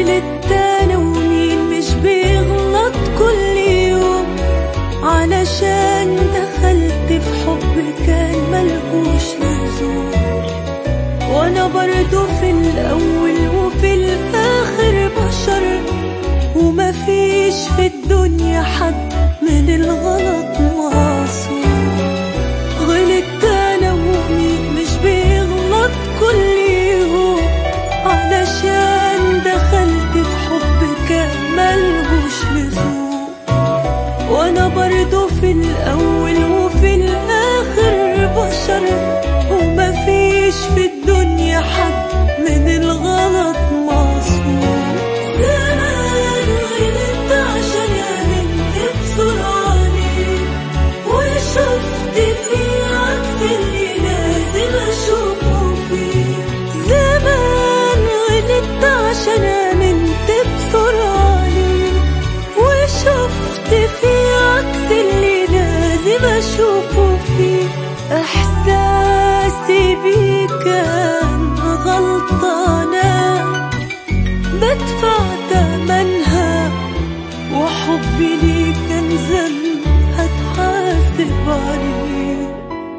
غلطت انا ومين مش بيغلط كل يوم علشان دخلت في حب كان ملهوش لزوم وانا برضو في الاول وفي الاخر بشر ومفيش في الدنيا حد من الغلط معصوم غلطت انا ومين مش بيغلط كل يوم علشان دخلت في حب كان ملهوش لزوم وانا برضو في الاول وفي الاخر بشر ومفيش في الدنيا حد من الغلط معصوم زمان غلطت عشان امنت بسرعة ليك وشفت فيه عكس اللي لازم اشوفه فيه زمان غلطت عشان امنت بسرعة ليك وشفت فيه عكس اللي لازم اشوفه فيه احساسي بيه كان غلطانة بدفع تمنها وحبي ليك كان ذنب هتحاسب عليه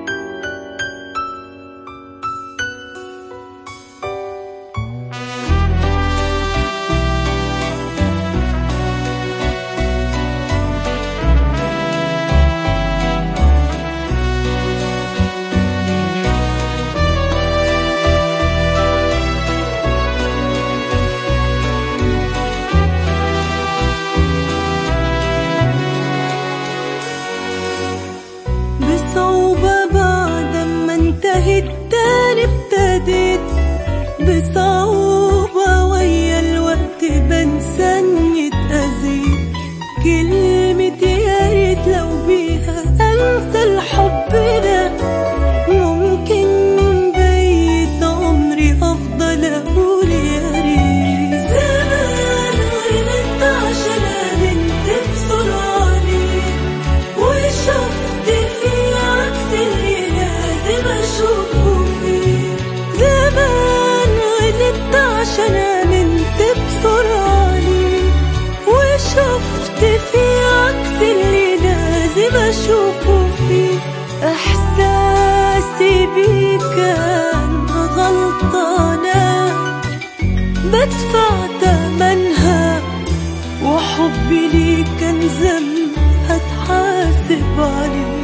بصعوبة بعد ما انتهت تاني ابتديت بصعوبة ويا الوقت بنسى اني اتأذيت كلمة يا ريت لو بيها انسى الحب ده ممكن بقيت عمري افضل اقول يا ريت زمان غلطت عشان امنت بسرعة ليك وشفت فيه عكس اللي لازم اشوفه فيه زمان غلطت عشان امنت بسرعة ليك وشفت فيه عكس اللي لازم اشوفه فيه احساسي بيه كان غلطانة بدفع تمنها وحبي ليك كان ذنب هتحاسب عليه